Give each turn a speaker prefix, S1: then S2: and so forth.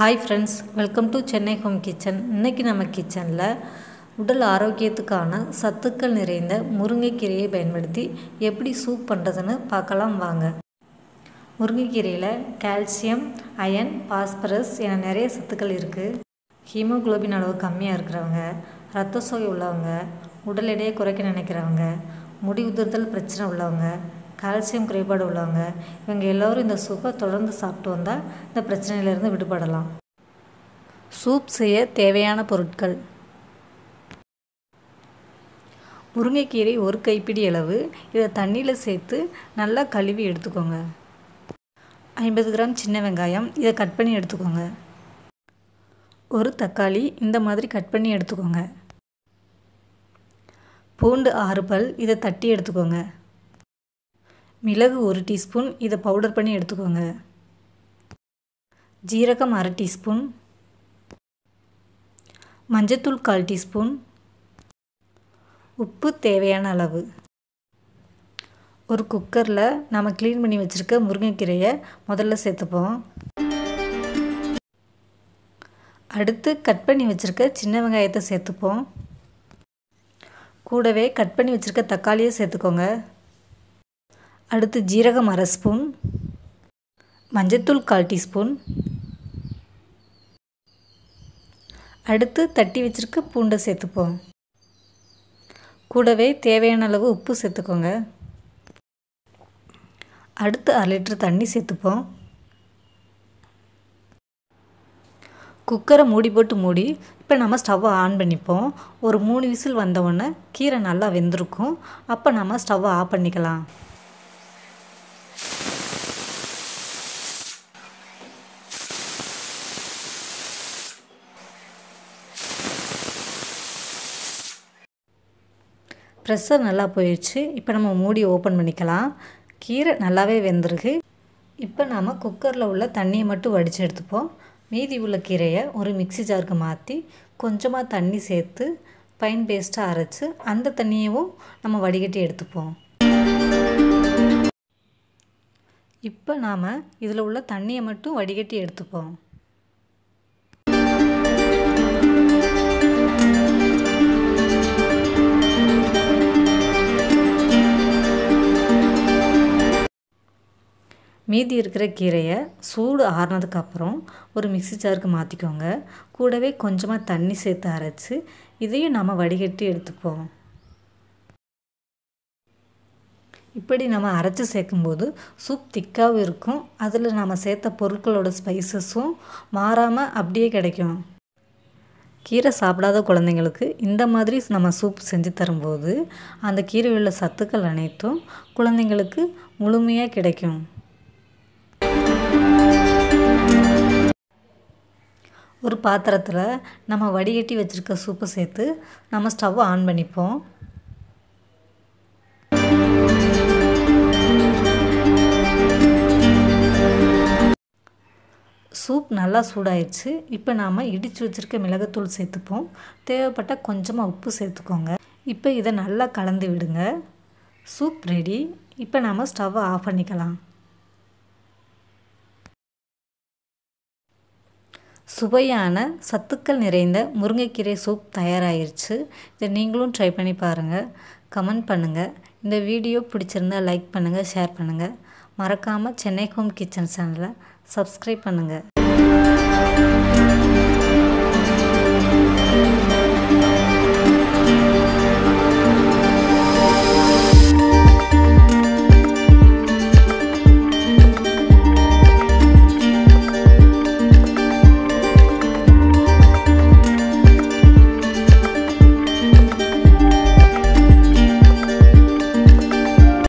S1: hi friends welcome to Chennai home kitchen இன்றைக்கி நம்ம கிச்சனில் உடல் ஆரோக்கியத்துக்கான சத்துக்கள் நிறைந்த முருங்கைக்கீரையை பயன்படுத்தி எப்படி சூப் பண்ணுறதுன்னு பார்க்கலாம் வாங்க முருங்கைக்கீரையில் கால்சியம் அயன் பாஸ்பரஸ் என நிறைய சத்துக்கள் இருக்குது ஹீமோகுளோபின் அளவு கம்மியாக இருக்கிறவங்க ரத்த சோகை உள்ளவங்க உடல் எடையை குறைக்க நினைக்கிறவங்க முடி உதிர்தல் பிரச்சனை உள்ளவங்க கால்சியம் குறைபாடு உள்ளவங்க இவங்க எல்லோரும் இந்த சூப்பை தொடர்ந்து சாப்பிட்டு வந்தால் இந்த பிரச்சனையிலேருந்து விடுபடலாம் சூப் செய்ய தேவையான பொருட்கள் முருங்கைக்கீரை ஒரு கைப்பிடி அளவு இதை தண்ணியில் சேர்த்து நல்லா கழுவி எடுத்துக்கோங்க ஐம்பது கிராம் சின்ன வெங்காயம் இதை கட் பண்ணி எடுத்துக்கோங்க ஒரு தக்காளி இந்த மாதிரி கட் பண்ணி எடுத்துக்கோங்க பூண்டு ஆறு பல் இதை தட்டி எடுத்துக்கோங்க மிளகு ஒரு டீஸ்பூன் இதை பவுடர் பண்ணி எடுத்துக்கோங்க ஜீரகம் அரை டீஸ்பூன் மஞ்சத்தூள் கால் டீஸ்பூன் உப்பு தேவையான அளவு ஒரு குக்கரில் நம்ம க்ளீன் பண்ணி வச்சுருக்க முருங்கைக்கீரையை முதல்ல சேர்த்துப்போம் அடுத்து கட் பண்ணி வச்சுருக்க சின்ன வெங்காயத்தை சேர்த்துப்போம் கூடவே கட் பண்ணி வச்சுருக்க தக்காளியை சேர்த்துக்கோங்க அடுத்து ஜீரகம் அரை ஸ்பூன் மஞ்சத்தூள் கால் டீஸ்பூன் அடுத்து தட்டி வச்சுருக்க பூண்டை சேர்த்துப்போம் கூடவே தேவையான அளவு உப்பு சேர்த்துக்கோங்க அடுத்து அரை லிட்டர் தண்ணி சேர்த்துப்போம் குக்கரை மூடி போட்டு மூடி இப்போ நம்ம ஸ்டவ்வை ஆன் பண்ணிப்போம் ஒரு மூணு விசில் வந்தவுடனே கீரை நல்லா வெந்திருக்கும் அப்போ நம்ம ஸ்டவ்வை ஆஃப் பண்ணிக்கலாம் ப்ரெஷர் நல்லா போயிடுச்சு இப்போ நம்ம மூடி ஓப்பன் பண்ணிக்கலாம் கீரை நல்லாவே வெந்திருக்கு இப்போ நாம் குக்கரில் உள்ள தண்ணியை மட்டும் வடித்து எடுத்துப்போம் மீதி உள்ள கீரையை ஒரு மிக்சி ஜாருக்கு மாற்றி கொஞ்சமாக தண்ணி சேர்த்து பைன் பேஸ்ட்டாக அரைச்சி அந்த தண்ணியவும் நம்ம வடிகட்டி எடுத்துப்போம் இப்போ நாம் இதில் உள்ள தண்ணியை மட்டும் வடிகட்டி எடுத்துப்போம் மீதி இருக்கிற கீரையை சூடு ஆறுனதுக்கப்புறம் ஒரு மிக்சி ஜாருக்கு மாற்றிக்கோங்க கூடவே கொஞ்சமாக தண்ணி சேர்த்து அரைச்சி இதையும் நம்ம வடிகட்டி எடுத்துப்போம் இப்படி நம்ம அரைச்சி சேர்க்கும்போது சூப் திக்காகவும் இருக்கும் அதில் நம்ம சேர்த்த பொருட்களோட ஸ்பைசஸும் மாறாமல் அப்படியே கிடைக்கும் கீரை சாப்பிடாத குழந்தைங்களுக்கு இந்த மாதிரி நம்ம சூப் செஞ்சு தரும்போது அந்த கீரையில் உள்ள சத்துக்கள் அனைத்தும் குழந்தைங்களுக்கு முழுமையாக கிடைக்கும் ஒரு பாத்திரத்தில் நம்ம வடிகட்டி வச்சுருக்க சூப்பை சேர்த்து நம்ம ஸ்டவ் ஆன் பண்ணிப்போம் சூப் நல்லா சூடாயிடுச்சு இப்போ நாம் இடித்து வச்சுருக்க மிளகுத்தூள் சேர்த்துப்போம் தேவைப்பட்ட கொஞ்சமாக உப்பு சேர்த்துக்கோங்க இப்போ இதை நல்லா கலந்து விடுங்க சூப் ரெடி இப்போ நாம் ஸ்டவ்வை ஆஃப் பண்ணிக்கலாம் சுவையான சத்துக்கள் நிறைந்த முருங்கைக்கீரை சூப் தயாராகிருச்சு இதை நீங்களும் ட்ரை பண்ணி பாருங்கள் கமெண்ட் பண்ணுங்கள் இந்த வீடியோ பிடிச்சிருந்தா லைக் பண்ணுங்கள் ஷேர் பண்ணுங்கள் மறக்காமல் சென்னை ஹோம் கிச்சன் சேனலை சப்ஸ்கிரைப் பண்ணுங்கள்